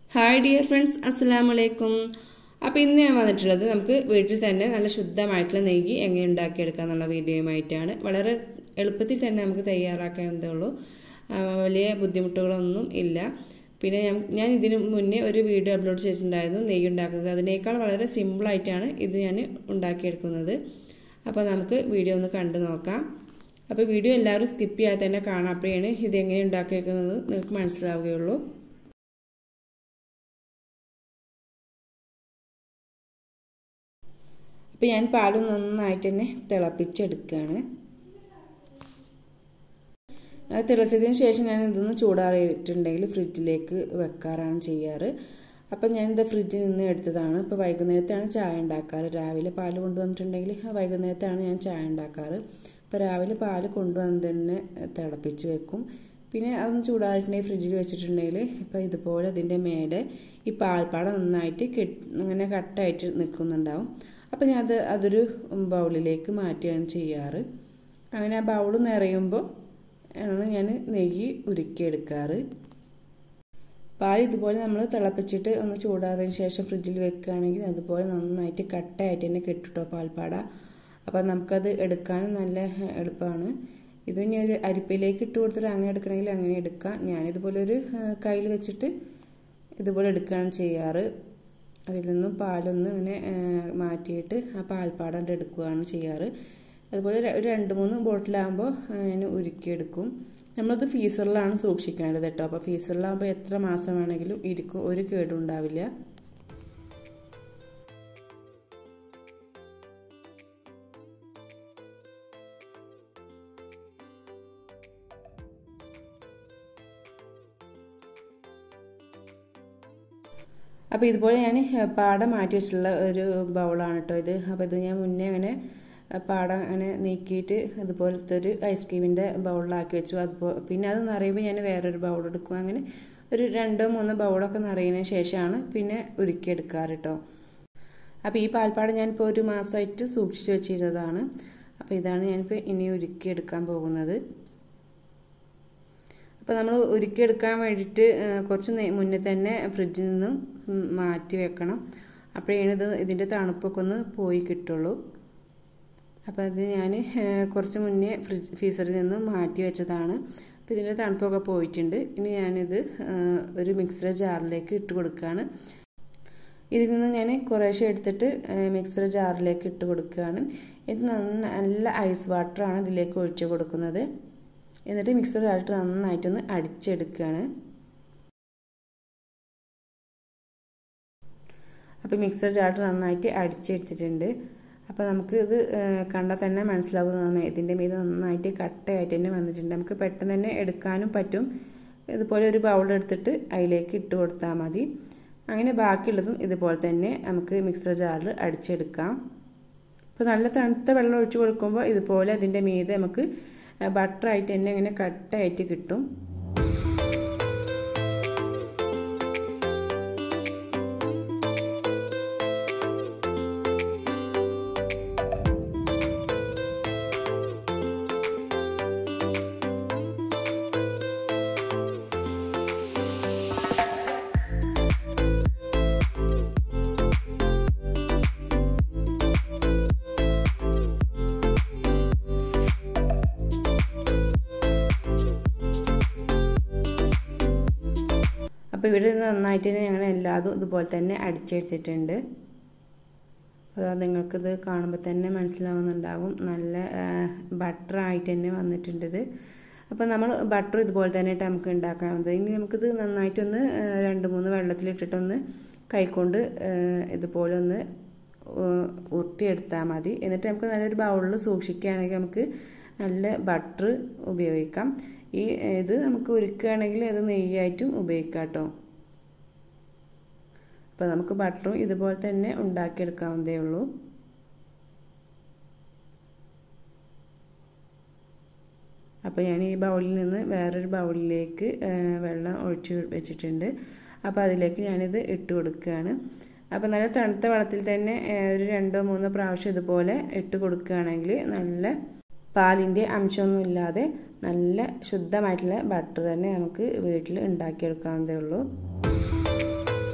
hi dear friends അസ്സലാം വലൈക്കും അപ്പോൾ ഇന്ന് ഞാൻ വന്നിട്ടുള്ളത് നമുക്ക് വീട്ടിൽ തന്നെ നല്ല ശുദ്ധമായിട്ടുള്ള നെയ്യ് എങ്ങനെ ഉണ്ടാക്കിയെടുക്കാം എന്നുള്ള വീഡിയോയുമായിട്ടാണ് വളരെ എളുപ്പത്തിൽ തന്നെ നമുക്ക് തയ്യാറാക്കാവുന്നതേ ഉള്ളൂ വലിയ ബുദ്ധിമുട്ടുകളൊന്നും ഇല്ല പിന്നെ ഞാൻ ഇതിനു മുന്നേ ഒരു വീഡിയോ അപ്ലോഡ് ചെയ്തിട്ടുണ്ടായിരുന്നു നെയ്യ് ഉണ്ടാക്കുന്നത് അതിനേക്കാൾ വളരെ സിമ്പിളായിട്ടാണ് ഇത് ഞാൻ ഉണ്ടാക്കിയെടുക്കുന്നത് അപ്പോൾ നമുക്ക് വീഡിയോ ഒന്ന് കണ്ടു നോക്കാം അപ്പോൾ വീഡിയോ എല്ലാവരും സ്കിപ്പ് ചെയ്യാതെ തന്നെ കാണാം അപ്പോഴാണ് ഇതെങ്ങനെ ഉണ്ടാക്കിയെടുക്കുന്നത് നിങ്ങൾക്ക് മനസ്സിലാവുകയുള്ളൂ അപ്പോൾ ഞാൻ പാൽ നന്നായിട്ട് തന്നെ തിളപ്പിച്ചെടുക്കുകയാണ് അത് തിളച്ചതിന് ശേഷം ഞാൻ ഇതൊന്ന് ചൂടാറിയിട്ടുണ്ടെങ്കിൽ ഫ്രിഡ്ജിലേക്ക് വെക്കാറാണ് ചെയ്യാറ് അപ്പം ഞാനിത് ഫ്രിഡ്ജിൽ നിന്ന് എടുത്തതാണ് ഇപ്പോൾ വൈകുന്നേരത്താണ് ചായ ഉണ്ടാക്കാറ് രാവിലെ പാൽ കൊണ്ടുവന്നിട്ടുണ്ടെങ്കിൽ വൈകുന്നേരത്താണ് ഞാൻ ചായ ഉണ്ടാക്കാറ് അപ്പോൾ രാവിലെ പാൽ കൊണ്ടുവന്ന് തന്നെ തിളപ്പിച്ച് വെക്കും പിന്നെ അതൊന്ന് ചൂടാറിയിട്ടുണ്ടെങ്കിൽ ഫ്രിഡ്ജിൽ വെച്ചിട്ടുണ്ടെങ്കിൽ ഇപ്പോൾ ഇതുപോലെ അതിൻ്റെ മേലെ ഈ പാൽപ്പാട നന്നായിട്ട് കെട്ട് ഇങ്ങനെ കട്ടായിട്ട് നിൽക്കുന്നുണ്ടാവും അപ്പോൾ ഞാൻ അത് അതൊരു ബൗളിലേക്ക് മാറ്റുകയാണ് ചെയ്യാറ് അങ്ങനെ ആ ബൗൾ നിറയുമ്പോൾ ആണ് ഞാൻ നെയ്യ് ഉരുക്കിയെടുക്കാറ് പാൽ ഇതുപോലെ നമ്മൾ തിളപ്പിച്ചിട്ട് ഒന്ന് ചൂടാറിയതിന് ശേഷം ഫ്രിഡ്ജിൽ വെക്കുകയാണെങ്കിൽ അതുപോലെ നന്നായിട്ട് കട്ടയായിട്ട് തന്നെ കെട്ടിട്ടോ പാൽപ്പാട അപ്പോൾ നമുക്കത് എടുക്കാനും നല്ല എളുപ്പമാണ് ഇത് ഇനി ഒരു അരിപ്പയിലേക്ക് ഇട്ട് കൊടുത്തിട്ട് അങ്ങനെ എടുക്കണമെങ്കിൽ അങ്ങനെ എടുക്കാം ഞാനിതുപോലെ ഒരു കയ്യിൽ വെച്ചിട്ട് ഇതുപോലെ എടുക്കുകയാണ് ചെയ്യാറ് അതിൽ നിന്നും പാലൊന്ന് ഇങ്ങനെ മാറ്റിയിട്ട് ആ പാൽപ്പാടം എടുക്കുകയാണ് ചെയ്യാറ് അതുപോലെ ഒരു രണ്ട് മൂന്ന് ബോട്ടിലാകുമ്പോൾ ഞാൻ ഉരുക്കിയെടുക്കും നമ്മളത് ഫീസറിലാണ് സൂക്ഷിക്കേണ്ടത് കേട്ടോ അപ്പോൾ ഫീസറിലാകുമ്പോൾ എത്ര മാസം വേണമെങ്കിലും ഇരിക്കും ഒരു കേടും ഉണ്ടാവില്ല അപ്പോൾ ഇതുപോലെ ഞാൻ പാട മാറ്റി വെച്ചിട്ടുള്ള ഒരു ബൗളാണ് കേട്ടോ ഇത് അപ്പോൾ ഇത് ഞാൻ മുന്നേ അങ്ങനെ പാട അങ്ങനെ നീക്കിയിട്ട് അതുപോലത്തെ ഒരു ഐസ്ക്രീമിൻ്റെ ബൗളിലാക്കി വെച്ചു അതുപോലെ പിന്നെ അത് നിറയുമ്പോൾ ഞാൻ വേറൊരു ബൗൾ എടുക്കും അങ്ങനെ ഒരു രണ്ടോ മൂന്നോ ബൗളൊക്കെ നിറയുന്നതിന് ശേഷമാണ് പിന്നെ ഉരുക്കിയെടുക്കാറ് കേട്ടോ അപ്പോൾ ഈ പാൽപ്പാട് ഞാനിപ്പോൾ ഒരു മാസമായിട്ട് സൂക്ഷിച്ച് വെച്ചിരുന്നതാണ് അപ്പോൾ ഇതാണ് ഞാനിപ്പോൾ ഇനി ഉരുക്കിയെടുക്കാൻ പോകുന്നത് അപ്പോൾ നമ്മൾ ഉരുക്കിയെടുക്കാൻ വേണ്ടിയിട്ട് കുറച്ച് മുന്നേ തന്നെ ഫ്രിഡ്ജിൽ നിന്നും മാറ്റി വെക്കണം അപ്പോഴാണ് ഇത് ഇതിൻ്റെ തണുപ്പൊക്കെ ഒന്ന് പോയി കിട്ടുള്ളൂ അപ്പോൾ അത് ഞാൻ കുറച്ച് മുന്നേ ഫ്രിഡ്ജ് ഫീസറിൽ നിന്ന് മാറ്റി വെച്ചതാണ് അപ്പോൾ ഇതിൻ്റെ തണുപ്പൊക്കെ പോയിട്ടുണ്ട് ഇനി ഞാനിത് ഒരു മിക്സർ ജാറിലേക്ക് ഇട്ട് കൊടുക്കുകയാണ് ഇതിൽ നിന്ന് ഞാൻ കുറേശ്ശെ എടുത്തിട്ട് മിക്സർ ജാറിലേക്ക് ഇട്ട് കൊടുക്കുകയാണ് ഇത് നല്ല ഐസ് വാട്ടറാണ് ഇതിലേക്ക് ഒഴിച്ച് കൊടുക്കുന്നത് എന്നിട്ട് മിക്സർ ജാറിട്ട് നന്നായിട്ടൊന്ന് അടിച്ചെടുക്കുകയാണ് അപ്പോൾ മിക്സർ ജാറിട്ട് നന്നായിട്ട് അടിച്ചെടുത്തിട്ടുണ്ട് അപ്പോൾ നമുക്ക് ഇത് കണ്ടാൽ തന്നെ മനസ്സിലാവും ഇതിൻ്റെ മീത് നന്നായിട്ട് കട്ടയായിട്ട് തന്നെ വന്നിട്ടുണ്ട് നമുക്ക് പെട്ടെന്ന് തന്നെ എടുക്കാനും പറ്റും ഇതുപോലെ ഒരു ബൗൾ എടുത്തിട്ട് അതിലേക്ക് ഇട്ട് കൊടുത്താൽ മതി അങ്ങനെ ബാക്കിയുള്ളതും ഇതുപോലെ തന്നെ നമുക്ക് മിക്സർ ജാറിൽ അടിച്ചെടുക്കാം ഇപ്പോൾ നല്ല തണുത്ത വെള്ളം ഒഴിച്ച് കൊടുക്കുമ്പോൾ ഇതുപോലെ അതിൻ്റെ മീതെ നമുക്ക് ബട്ടറായിട്ട് തന്നെ ഇങ്ങനെ കട്ടായിട്ട് കിട്ടും അപ്പോൾ ഇവിടെ നന്നായിട്ട് തന്നെ ഞങ്ങൾ എല്ലാതും ഇതുപോലെ തന്നെ അടിച്ചെടുത്തിട്ടുണ്ട് അതാ നിങ്ങൾക്കിത് കാണുമ്പോൾ തന്നെ മനസ്സിലാവുന്നുണ്ടാവും നല്ല ബട്ടറായിട്ട് തന്നെ വന്നിട്ടുണ്ട് ഇത് അപ്പോൾ നമ്മൾ ബട്ടർ ഇതുപോലെ തന്നെ ഇട്ട് നമുക്ക് ഉണ്ടാക്കാവുന്നത് ഇനി നമുക്കിത് നന്നായിട്ടൊന്ന് രണ്ട് മൂന്ന് വെള്ളത്തിലിട്ടിട്ടൊന്ന് കൈകൊണ്ട് ഇതുപോലെ ഒന്ന് ഉരുട്ടിയെടുത്താൽ മതി എന്നിട്ട് നമുക്ക് നല്ലൊരു ബൗളിൽ സൂക്ഷിക്കുകയാണെങ്കിൽ നമുക്ക് നല്ല ബട്ടർ ഉപയോഗിക്കാം ഈ ഇത് നമുക്ക് ഉരുക്കുകയാണെങ്കിൽ അത് നെയ്യായിട്ടും ഉപയോഗിക്കാം കേട്ടോ അപ്പോൾ നമുക്ക് ബട്ടറും ഇതുപോലെ തന്നെ ഉണ്ടാക്കിയെടുക്കാവുന്നതേ ഉള്ളൂ അപ്പോൾ ഞാൻ ഈ ബൗളിൽ നിന്ന് വേറൊരു ബൗളിലേക്ക് വെള്ളം ഒഴിച്ച് വെച്ചിട്ടുണ്ട് അപ്പോൾ അതിലേക്ക് ഞാനിത് ഇട്ട് കൊടുക്കുകയാണ് അപ്പോൾ നല്ല തണുത്ത വെള്ളത്തിൽ തന്നെ ഒരു രണ്ടോ മൂന്നോ പ്രാവശ്യം ഇതുപോലെ ഇട്ട് കൊടുക്കുകയാണെങ്കിൽ നല്ല പാലിൻ്റെ അംശമൊന്നും ഇല്ലാതെ നല്ല ശുദ്ധമായിട്ടുള്ള ബട്ടർ തന്നെ നമുക്ക് വീട്ടിൽ ഉണ്ടാക്കിയെടുക്കാവുന്നതേ ഉള്ളൂ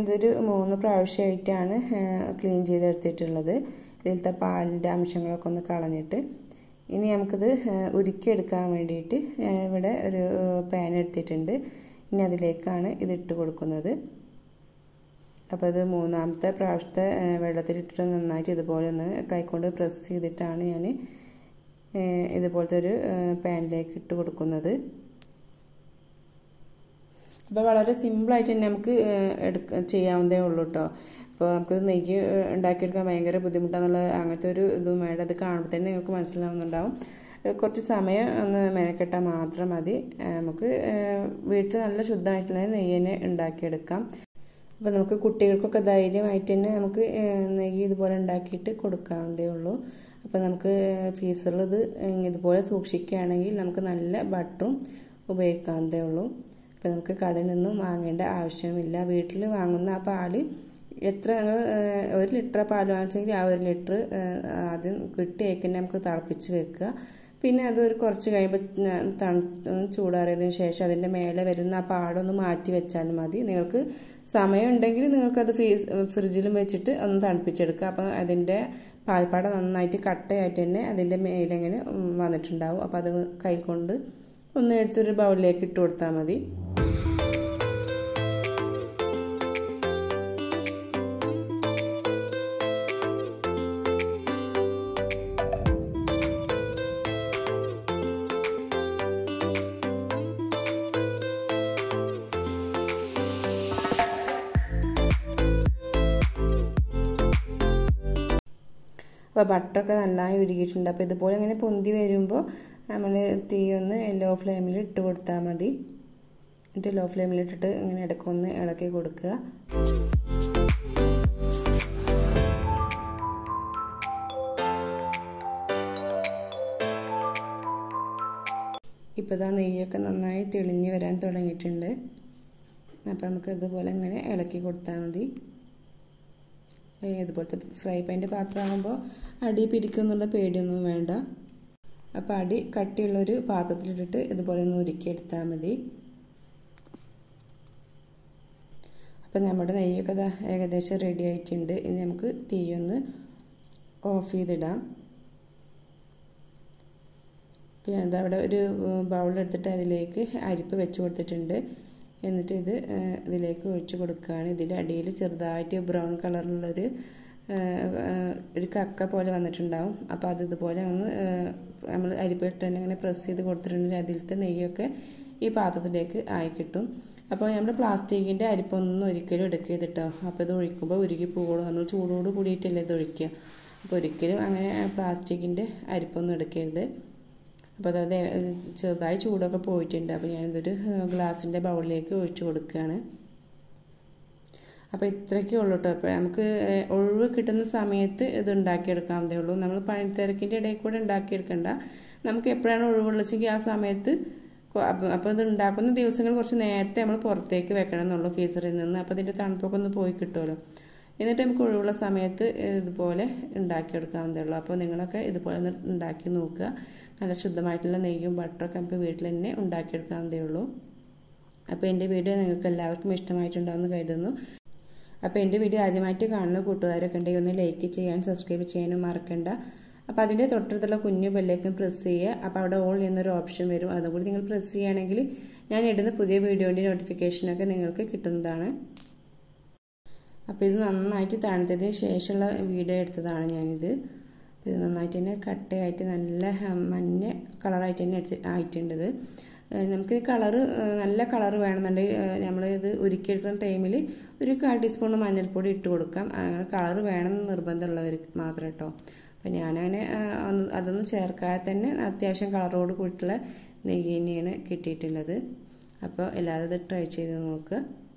ഞാനിതൊരു മൂന്ന് പ്രാവശ്യമായിട്ടാണ് ക്ലീൻ ചെയ്തെടുത്തിട്ടുള്ളത് ഇതിലത്തെ പാലിൻ്റെ അംശങ്ങളൊക്കെ ഒന്ന് കളഞ്ഞിട്ട് ഇനി നമുക്കിത് ഉരുക്കിയെടുക്കാൻ വേണ്ടിയിട്ട് ഇവിടെ ഒരു പാൻ എടുത്തിട്ടുണ്ട് ഇനി അതിലേക്കാണ് ഇത് ഇട്ട് കൊടുക്കുന്നത് അപ്പോൾ അത് മൂന്നാമത്തെ പ്രാവശ്യത്തെ വെള്ളത്തിലിട്ടിട്ട് നന്നായിട്ട് ഇതുപോലെ ഒന്ന് കൈകൊണ്ട് പ്രസ് ചെയ്തിട്ടാണ് ഞാൻ ഇതുപോലത്തെ ഒരു പാനിലേക്ക് ഇട്ട് കൊടുക്കുന്നത് അപ്പോൾ വളരെ സിമ്പിളായിട്ട് തന്നെ നമുക്ക് എടുക്ക ചെയ്യാവുന്നതേ ഉള്ളൂ കേട്ടോ അപ്പോൾ നമുക്ക് നെയ്യ് ഉണ്ടാക്കിയെടുക്കാൻ ഭയങ്കര ബുദ്ധിമുട്ടാണെന്നുള്ള അങ്ങനത്തെ ഒരു ഇതും വേണ്ട അത് കാണുമ്പോൾ തന്നെ നിങ്ങൾക്ക് മനസ്സിലാവുന്നുണ്ടാവും കുറച്ച് സമയം ഒന്ന് മെനക്കെട്ടാൽ മാത്രം മതി നമുക്ക് വീട്ടിൽ നല്ല ശുദ്ധമായിട്ടുള്ള നെയ്യ് തന്നെ ഉണ്ടാക്കിയെടുക്കാം അപ്പോൾ നമുക്ക് കുട്ടികൾക്കൊക്കെ ധൈര്യമായിട്ട് തന്നെ നമുക്ക് നെയ്യ് ഇതുപോലെ ഉണ്ടാക്കിയിട്ട് കൊടുക്കാവുന്നതേ ഉള്ളൂ അപ്പോൾ നമുക്ക് ഫീസറിൽ ഇത് ഇതുപോലെ സൂക്ഷിക്കുകയാണെങ്കിൽ നമുക്ക് നല്ല ബട്ടറും ഉപയോഗിക്കാവുന്നതേ ഉള്ളൂ അപ്പോൾ നമുക്ക് കടയിൽ നിന്നും വാങ്ങേണ്ട ആവശ്യമില്ല വീട്ടിൽ വാങ്ങുന്ന ആ പാല് എത്ര നിങ്ങൾ ഒരു ലിറ്റർ പാൽ വാങ്ങിച്ചെങ്കിൽ ആ ഒരു ലിറ്റർ ആദ്യം കിട്ടിയേക്ക് തന്നെ നമുക്ക് തിളപ്പിച്ച് വെക്കുക പിന്നെ അത് ഒരു കുറച്ച് കഴിയുമ്പോൾ തണുത്ത് ചൂടാറിയതിന് ശേഷം അതിൻ്റെ മേലെ വരുന്ന ആ പാടൊന്ന് മാറ്റി വെച്ചാൽ മതി നിങ്ങൾക്ക് സമയം ഉണ്ടെങ്കിൽ നിങ്ങൾക്കത് ഫീസ് ഫ്രിഡ്ജിലും വെച്ചിട്ട് ഒന്ന് തണുപ്പിച്ചെടുക്കുക അപ്പോൾ അതിൻ്റെ പാൽപ്പാട നന്നായിട്ട് കട്ടയായിട്ട് തന്നെ അതിൻ്റെ മേലിങ്ങനെ വന്നിട്ടുണ്ടാവും അപ്പോൾ അത് കൈ കൊണ്ട് ഒന്ന് എടുത്തൊരു ബൗളിലേക്ക് ഇട്ട് കൊടുത്താൽ മതി അപ്പോൾ ബട്ടറൊക്കെ നന്നായി ഉരുകിയിട്ടുണ്ട് അപ്പോൾ ഇതുപോലെ ഇങ്ങനെ പൊന്തി വരുമ്പോൾ നമ്മൾ തീ ഒന്ന് ലോ ഫ്ലെയിമിൽ ഇട്ട് കൊടുത്താൽ മതി എന്നിട്ട് ലോ ഫ്ലെയിമിൽ ഇട്ടിട്ട് ഇങ്ങനെ ഇടയ്ക്കൊന്ന് ഇളക്കി കൊടുക്കുക ഇപ്പോൾ ഇതാ നെയ്യൊക്കെ നന്നായി തെളിഞ്ഞ് വരാൻ തുടങ്ങിയിട്ടുണ്ട് അപ്പോൾ നമുക്ക് ഇതുപോലെ ഇങ്ങനെ ഇളക്കി കൊടുത്താൽ മതി ഇതുപോലത്തെ ഫ്രൈ പാൻ്റെ പാത്രമാകുമ്പോൾ അടി പിരിക്കുമെന്നുള്ള പേടിയൊന്നും വേണ്ട അപ്പോൾ അടി കട്ടിയുള്ളൊരു പാത്രത്തിലിട്ടിട്ട് ഇതുപോലെ ഒന്ന് ഉരുക്കിയെടുത്താൽ മതി അപ്പം നമ്മുടെ നെയ്യൊക്കെ ഏകദേശം റെഡി ആയിട്ടുണ്ട് ഇനി നമുക്ക് തീയൊന്ന് ഓഫ് ചെയ്തിടാം പിന്നെ അതവിടെ ഒരു ബൗളെടുത്തിട്ട് അതിലേക്ക് അരിപ്പ് വെച്ച് കൊടുത്തിട്ടുണ്ട് എന്നിട്ട് ഇത് ഇതിലേക്ക് ഒഴിച്ച് കൊടുക്കുകയാണ് ഇതിൻ്റെ അടിയിൽ ചെറുതായിട്ട് ബ്രൗൺ കളറിലുള്ളൊരു ഒരു കക്ക പോലെ വന്നിട്ടുണ്ടാവും അപ്പോൾ അത് ഇതുപോലെ ഒന്ന് നമ്മൾ അരിപ്പിട്ട് തന്നെ ഇങ്ങനെ പ്രസ് ചെയ്ത് കൊടുത്തിട്ടുണ്ടെങ്കിൽ അതിലത്തെ നെയ്യൊക്കെ ഈ പാത്രത്തിലേക്ക് ആയി കിട്ടും അപ്പോൾ നമ്മൾ പ്ലാസ്റ്റിക്കിൻ്റെ അരിപ്പൊന്നും ഒരിക്കലും എടുക്കരുത് കേട്ടോ അപ്പോൾ ഇത് ഒഴിക്കുമ്പോൾ ഉരുകി പോകുള്ളൂ നമ്മൾ ചൂടോട് കൂടിയിട്ടല്ലേ ഇത് ഒഴിക്കുക അപ്പോൾ ഒരിക്കലും അങ്ങനെ പ്ലാസ്റ്റിക്കിൻ്റെ അരിപ്പൊന്നും എടുക്കരുത് അപ്പോൾ അതായത് ചെറുതായി ചൂടൊക്കെ പോയിട്ടുണ്ട് അപ്പോൾ ഞാനിതൊരു ഗ്ലാസിൻ്റെ ബൗളിലേക്ക് ഒഴിച്ചു കൊടുക്കുകയാണ് അപ്പോൾ ഇത്രയൊക്കെ ഉള്ളൂ കേട്ടോ അപ്പോൾ നമുക്ക് ഒഴിവ് കിട്ടുന്ന സമയത്ത് ഇത് ഉണ്ടാക്കിയെടുക്കാവുന്നതേ ഉള്ളൂ നമ്മൾ പണിത്തിരക്കിൻ്റെ ഇടയിൽ കൂടെ ഉണ്ടാക്കിയെടുക്കണ്ട നമുക്ക് എപ്പോഴാണ് ഒഴിവുള്ളതെങ്കിൽ ആ സമയത്ത് അപ്പോൾ ഇത് ഉണ്ടാക്കുന്ന ദിവസങ്ങൾ കുറച്ച് നേരത്തെ നമ്മൾ പുറത്തേക്ക് വെക്കണം എന്നുള്ളൂ ഫീസറിൽ നിന്ന് അപ്പോൾ ഇതിൻ്റെ തണുപ്പൊക്കെ ഒന്ന് പോയി കിട്ടുമല്ലോ എന്നിട്ട് നമുക്ക് ഒഴിവുള്ള സമയത്ത് ഇതുപോലെ ഉണ്ടാക്കിയെടുക്കാവുന്നതേ ഉള്ളൂ അപ്പോൾ നിങ്ങളൊക്കെ ഇതുപോലെ ഒന്ന് ഉണ്ടാക്കി നോക്കുക നല്ല ശുദ്ധമായിട്ടുള്ള നെയ്യും ബട്ടറൊക്കെ നമുക്ക് വീട്ടിൽ തന്നെ ഉണ്ടാക്കിയെടുക്കാവുന്നതേ ഉള്ളൂ അപ്പോൾ എൻ്റെ വീഡിയോ നിങ്ങൾക്ക് എല്ലാവർക്കും ഇഷ്ടമായിട്ടുണ്ടാവുമെന്ന് കരുതുന്നു അപ്പോൾ എൻ്റെ വീഡിയോ ആദ്യമായിട്ട് കാണുന്ന കൂട്ടുകാരൊക്കെ ഉണ്ടെങ്കിൽ ഒന്ന് ലൈക്ക് ചെയ്യാൻ സബ്സ്ക്രൈബ് ചെയ്യാനും മറക്കണ്ട അപ്പോൾ അതിൻ്റെ തൊട്ടടുത്തുള്ള കുഞ്ഞു ബെല്ലേക്കും പ്രസ് ചെയ്യുക അപ്പോൾ അവിടെ ഓൾ എന്നൊരു ഓപ്ഷൻ വരും അതും കൂടി നിങ്ങൾ പ്രസ് ചെയ്യുകയാണെങ്കിൽ ഞാൻ ഇടുന്ന പുതിയ വീഡിയോൻ്റെ നോട്ടിഫിക്കേഷനൊക്കെ നിങ്ങൾക്ക് കിട്ടുന്നതാണ് അപ്പോൾ ഇത് നന്നായിട്ട് തണുത്തതിന് ശേഷമുള്ള വീഡിയോ എടുത്തതാണ് ഞാനിത് ഇത് നന്നായിട്ട് തന്നെ കട്ടയായിട്ട് നല്ല മഞ്ഞ കളറായിട്ട് തന്നെ എടുത്ത് ആയിട്ടുണ്ടത് നമുക്ക് കളറ് നല്ല കളറ് വേണമെന്നുണ്ടെങ്കിൽ നമ്മൾ ഇത് ഉരുക്കിയെടുക്കുന്ന ടൈമിൽ ഒരു കാൽ ടീസ്പൂൺ മഞ്ഞൾപ്പൊടി ഇട്ട് കൊടുക്കാം അങ്ങനെ കളറ് വേണമെന്ന് നിർബന്ധമുള്ളവർ മാത്രം കേട്ടോ അപ്പം ഞാനങ്ങനെ അതൊന്നും ചേർക്കാതെ തന്നെ അത്യാവശ്യം കളറോട് കൂടിയിട്ടുള്ള നെയ്യ് തന്നെയാണ് കിട്ടിയിട്ടുള്ളത് അപ്പോൾ എല്ലാവരും ഇത് ട്രൈ ചെയ്ത് നോക്കുക